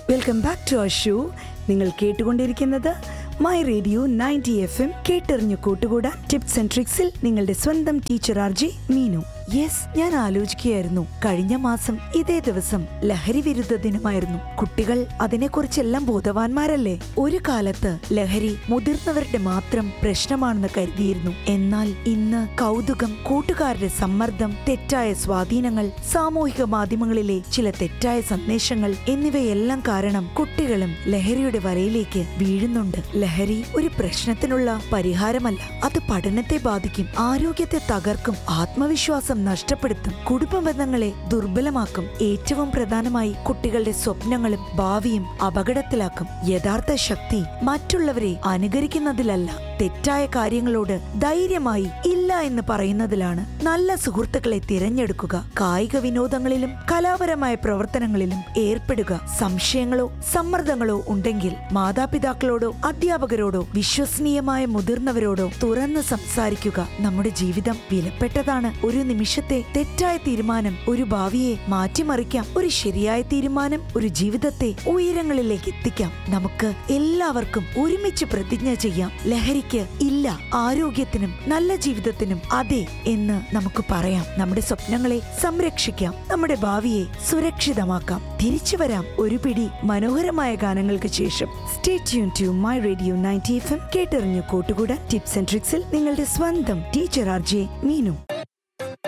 welcome back to our show നിങ്ങൾ കേട്ടുകൊണ്ടിരിക്കുന്നത് my radio ninety F M കേട്ടെറിഞ്ഞു കൂട്ടുകൂടാൻ ടിപ്സ് ആൻഡ് ട്രിക്സിൽ നിങ്ങളുടെ സ്വന്തം teacher R J Meenu yes ഞാൻ ആലോചിക്കുകയായിരുന്നു കഴിഞ്ഞ മാസം ഇതേ ദിവസം ലഹരി വിരുദ്ധ ദിനമായിരുന്നു കുട്ടികൾ അതിനെക്കുറിച്ചെല്ലാം ബോധവാന്മാരല്ലേ ഒരു കാലത്ത് ലഹരി മുതിർന്നവരുടെ മാത്രം പ്രശ്നമാണെന്ന് കരുതിയിരുന്നു എന്നാൽ ഇന്ന് കൗതുകം കൂട്ടുകാരുടെ സമ്മർദ്ദം തെറ്റായ സ്വാധീനങ്ങൾ സാമൂഹിക മാധ്യമങ്ങളിലെ ചില തെറ്റായ സന്ദേശങ്ങൾ എന്നിവയെല്ലാം കാരണം കുട്ടികളും ലഹരിയുടെ വലയിലേക്ക് വീഴുന്നുണ്ട് ലഹരി ഒരു പ്രശ്നത്തിനുള്ള പരിഹാരമല്ല അത് പഠനത്തെ ബാധിക്കും ആരോഗ്യത്തെ തകർക്കും ആത്മവിശ്വാസം നഷ്ടപ്പെടുത്തും കുടുംബ ബന്ധങ്ങളെ ദുർബലമാക്കും ഏറ്റവും പ്രധാനമായി കുട്ടികളുടെ സ്വപ്നങ്ങളും ഭാവിയും അപകടത്തിലാക്കും യഥാർത്ഥ ശക്തി മറ്റുള്ളവരെ അനുകരിക്കുന്നതിലല്ല തെറ്റായ കാര്യങ്ങളോട് ധൈര്യമായി ഇല്ല എന്ന് പറയുന്നതിലാണ് നല്ല സുഹൃത്തുക്കളെ തിരഞ്ഞെടുക്കുക കായിക വിനോദങ്ങളിലും കലാപരമായ പ്രവർത്തനങ്ങളിലും ഏർപ്പെടുക സംശയങ്ങളോ സമ്മർദ്ദങ്ങളോ ഉണ്ടെങ്കിൽ മാതാപിതാക്കളോടോ അധ്യാപകരോടോ വിശ്വസനീയമായ മുതിർന്നവരോടോ തുറന്ന് സംസാരിക്കുക നമ്മുടെ ജീവിതം വിലപ്പെട്ടതാണ് ഒരു നിമിഷത്തെ തെറ്റായ തീരുമാനം ഒരു ഭാവിയെ മാറ്റിമറിക്കാം ഒരു ശരിയായ തീരുമാനം ഒരു ജീവിതത്തെ ഉയരങ്ങളിലേക്ക് എത്തിക്കാം നമുക്ക് എല്ലാവർക്കും ഒരുമിച്ച് പ്രതിജ്ഞ ചെയ്യാം ലഹരിക്ക് ഇല്ല ആരോഗ്യത്തിനും നല്ല ജീവിതത്തിനും അതെ എന്ന് നമുക്ക് പറയാം നമ്മുടെ സ്വപ്നങ്ങളെ സംരക്ഷിക്കാം നമ്മുടെ ഭാവിയെ സുരക്ഷിതമാക്കാം തിരിച്ചു വരാം ഒരു പിടി മനോഹരമായ ഗാനങ്ങൾക്ക് ശേഷം stay tune to my radio ninety F M കേട്ടെറിഞ്ഞു കൂട്ടുകൂടാൻ ടിപ്സ് ആൻഡ് ട്രിക്സിൽ നിങ്ങളുടെ സ്വന്തം ടീച്ചർ ആർ ജെ മീനു